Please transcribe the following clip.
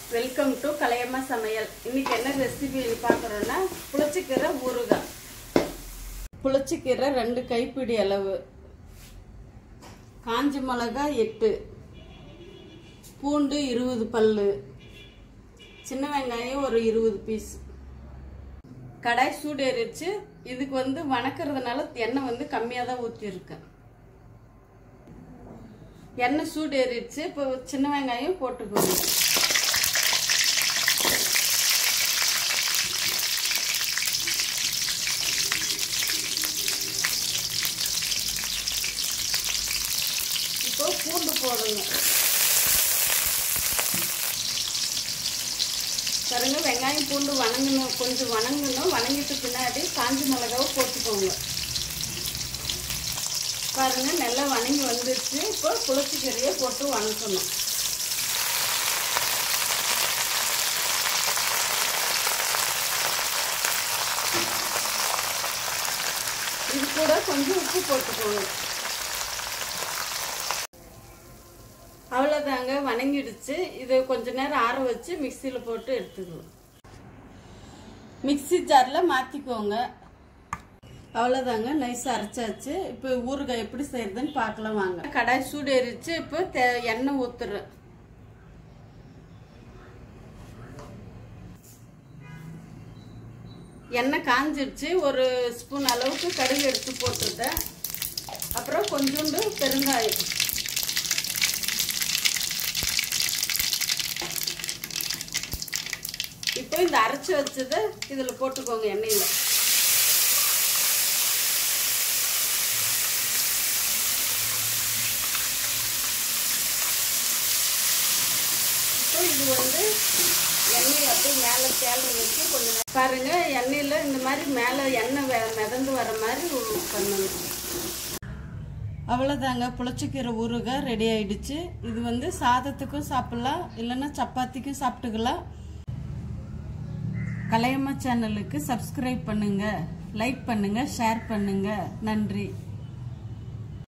welcome to கலையம்மா சமையல் இன்னைக்கு என்ன ரெசிபி பார்க்குறோன்னா புளிச்சக்கீரை ஊறுகாய் புளிச்சக்கீரை ரெண்டு கைப்பிடி அளவு காஞ்ச மிளகாய் எட்டு பூண்டு இருபது பல்லு சின்ன வெங்காயம் ஒரு இருபது பீஸ் கடாய் சூடேறிச்சு இதுக்கு வந்து வணக்கிறதுனால எண்ணெய் வந்து கம்மியாக தான் ஊற்றிருக்கேன் எண்ணெய் சூடேறிச்சு இப்போ சின்ன வெங்காயம் போட்டுக்கோங்க இப்போ பூண்டு போடுங்க பாருங்க வெங்காயம் பூண்டு வணங்கணும் கொஞ்சம் வணங்கணும் வணங்கிட்டு பின்னாடி காஞ்சி மிளகாவை போட்டுக்கோங்க பாருங்க நல்லா வணங்கி வந்துருச்சு இப்போ புளிச்சிக்கீரையை போட்டு வணக்கணும் இது கூட கொஞ்சம் உப்பு போட்டுக்கோங்க அவ்வளோதாங்க வணங்கிடுச்சு இதை கொஞ்ச நேரம் ஆற வச்சு மிக்சியில் போட்டு எடுத்துக்குவோம் மிக்சி ஜாரில் மாற்றிக்கோங்க அவ்வளோதாங்க நைஸாக அரைச்சாச்சு இப்போ ஊறுகாய் எப்படி செய்யறதுன்னு பார்க்கலாம் வாங்க கடாய் சூடேறிச்சு இப்போ தே எண்ணெய் ஊற்றுறேன் எண்ணெய் காஞ்சிடுச்சு ஒரு ஸ்பூன் அளவுக்கு கடுகு எடுத்து போட்டுருந்தேன் அப்புறம் கொஞ்சோண்டு பெருங்காயம் இப்போ இந்த அரைச்சி வச்சதை இதில் போட்டுக்கோங்க எண்ணெயில் இப்போ இது வந்து எண்ணெய் அப்படியே மேலே தேலை வச்சு கொஞ்சம் நேரம் பாருங்க எண்ணெயில் இந்த மாதிரி மேலே எண்ணெய் வெ- மிதந்து வர மாதிரி பண்ணணும் அவ்வளோதாங்க புளிச்சக்கீரை ஊறுகாய் ரெடி ஆயிடுச்சு இது வந்து சாதத்துக்கும் சாப்பிடலாம் இல்லைன்னா சப்பாத்திக்கும் சாப்பிட்டுக்கலாம் கலையம்மா சேனலுக்கு சப்ஸ்கிரைப் பண்ணுங்க லைக் பண்ணுங்க ஷேர் பண்ணுங்க நன்றி